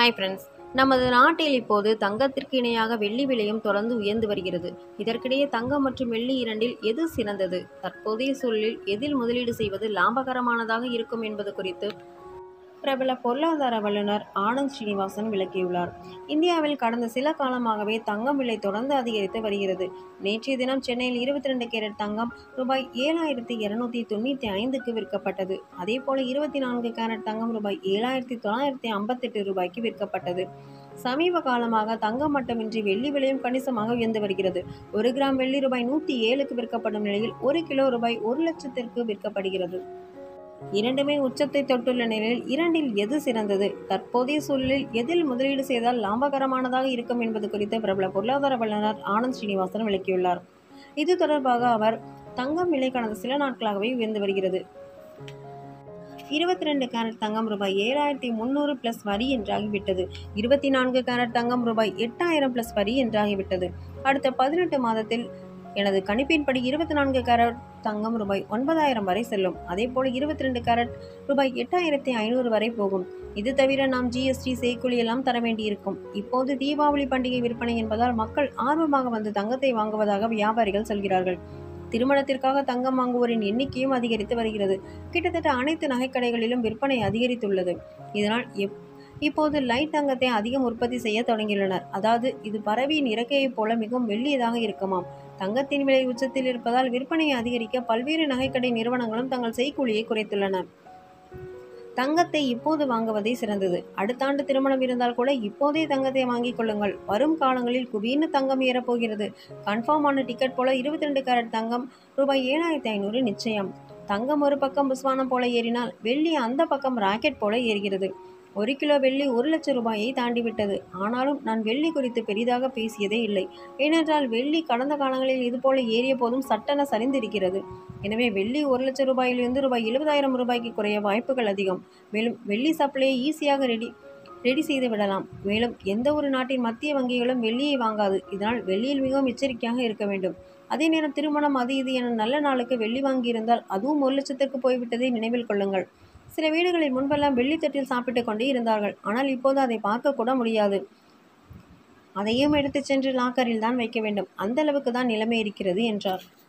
hi friends நமது நாட்டில் இப்போது தங்கத்திற்கு இணையாக வெள்ளி விலையும் தொடர்ந்து உயர்ந்து வருகிறது இதற்கிடையே தங்கம் மற்றும் வெள்ளி இரண்டில் எது சிறந்தது தற்போதைய சூழலில் எதில் முதலீடு செய்வது லாபகரமானதாக இருக்கும் என்பது குறித்து பிரபல பொருளாதார வல்லுநர் ஆனந்த் ஸ்ரீனிவாசன் விளக்கியுள்ளார் இந்தியாவில் கடந்த சில காலமாகவே தங்கம் விலை தொடர்ந்து அதிகரித்து வருகிறது நேற்றைய தினம் சென்னையில் இருபத்தி ரெண்டு கேரட் தங்கம் ரூபாய் ஏழாயிரத்தி இருநூத்தி தொண்ணூற்றி ஐந்துக்கு விற்கப்பட்டது அதேபோல இருபத்தி நான்கு கேரட் தங்கம் ரூபாய் ஏழாயிரத்தி தொள்ளாயிரத்தி ஐம்பத்தெட்டு ரூபாய்க்கு விற்கப்பட்டது சமீப காலமாக தங்கம் மட்டுமின்றி வெள்ளி விலையும் கணிசமாக உயர்ந்து வருகிறது ஒரு கிராம் வெள்ளி ரூபாய் நூற்றி ஏழுக்கு விற்கப்படும் நிலையில் ஒரு கிலோ ரூபாய் ஒரு லட்சத்திற்கு விற்கப்படுகிறது இரண்டுமே உச்சத்தை தொட்டுள்ள நிலையில் இரண்டில் எது சிறந்தது தற்போதைய சூழலில் எதில் முதலீடு செய்தால் லாபகரமானதாக இருக்கும் என்பது குறித்து பிரபல பொருளாதார வல்லுநர் ஆனந்த் ஸ்ரீனிவாசன் விளக்கியுள்ளார் இது தொடர்பாக அவர் தங்கம் விலை கடந்த சில நாட்களாகவே உயர்ந்து வருகிறது இருபத்தி ரெண்டு கேரட் தங்கம் ரூபாய் ஏழாயிரத்தி முந்நூறு பிளஸ் வரி என்றாகிவிட்டது இருபத்தி நான்கு கேரட் தங்கம் ரூபாய் எட்டாயிரம் பிளஸ் வரி என்றாகிவிட்டது அடுத்த பதினெட்டு மாதத்தில் எனது கணிப்பின்படி இருபத்தி நான்கு கேரட் தங்கம் ரூபாய் ஒன்பதாயிரம் வரை செல்லும் அதேபோல் இருபத்தி ரெண்டு கேரட் ரூபாய் எட்டாயிரத்தி ஐநூறு வரை போகும் இது தவிர நாம் ஜிஎஸ்டி செய்கூலி எல்லாம் தர வேண்டியிருக்கும் இப்போது தீபாவளி பண்டிகை விற்பனை என்பதால் மக்கள் ஆர்வமாக வந்து தங்கத்தை வாங்குவதாக வியாபாரிகள் சொல்கிறார்கள் திருமணத்திற்காக தங்கம் வாங்குவோரின் எண்ணிக்கையும் அதிகரித்து வருகிறது கிட்டத்தட்ட அனைத்து நகைக்கடைகளிலும் விற்பனை அதிகரித்துள்ளது இதனால் எப் இப்போது லைட் தங்கத்தை அதிகம் உற்பத்தி செய்ய தொடங்கியுள்ளனர் அதாவது இது பறவையின் இறக்கையைப் போல மிகவும் வெள்ளியதாக இருக்குமாம் தங்கத்தின் விலை உச்சத்தில் இருப்பதால் விற்பனையை அதிகரிக்க பல்வேறு நகைக்கடை நிறுவனங்களும் தங்கள் செய்கூலியை குறைத்துள்ளன தங்கத்தை இப்போது வாங்குவதே சிறந்தது அடுத்த ஆண்டு திருமணம் இருந்தால் கூட இப்போதே தங்கத்தை வாங்கிக் கொள்ளுங்கள் வரும் காலங்களில் குபீர்னு தங்கம் ஏறப்போகிறது கன்ஃபார்ம் ஆன டிக்கெட் போல இருபத்தி ரெண்டு கேரட் தங்கம் ரூபாய் ஏழாயிரத்தி ஐநூறு நிச்சயம் தங்கம் ஒரு பக்கம் புஸ்வானம் போல ஏறினால் வெள்ளி அந்த பக்கம் ராக்கெட் போல ஏறுகிறது ஒரு கிலோ வெள்ளி ஒரு லட்சம் ரூபாயை தாண்டிவிட்டது ஆனாலும் நான் வெள்ளி குறித்து பெரிதாக பேசியதே இல்லை ஏனென்றால் வெள்ளி கடந்த காலங்களில் இதுபோல ஏறிய போதும் சட்டென சரிந்திருக்கிறது எனவே வெள்ளி ஒரு லட்சம் ரூபாயிலிருந்து ரூபாய் எழுபதாயிரம் ரூபாய்க்கு குறைய வாய்ப்புகள் அதிகம் மேலும் வெள்ளி சப்ளையை ஈஸியாக ரெடி ரெடி செய்து விடலாம் மேலும் எந்த ஒரு நாட்டின் மத்திய வங்கிகளும் வெள்ளியை வாங்காது இதனால் வெள்ளியில் மிகவும் எச்சரிக்கையாக இருக்க வேண்டும் அதே நேரம் திருமணம் அது இது என நல்ல நாளுக்கு வெள்ளி வாங்கியிருந்தால் அதுவும் ஒரு லட்சத்திற்கு போய்விட்டதை நினைவில் கொள்ளுங்கள் சில வீடுகளில் முன்பெல்லாம் வெள்ளித்தட்டில் சாப்பிட்டு கொண்டே இருந்தார்கள் ஆனால் இப்போது அதை பார்க்க கூட முடியாது அதையும் எடுத்துச் சென்று லாக்கரில் தான் வைக்க வேண்டும் அந்த அளவுக்கு தான் நிலைமை இருக்கிறது என்றார்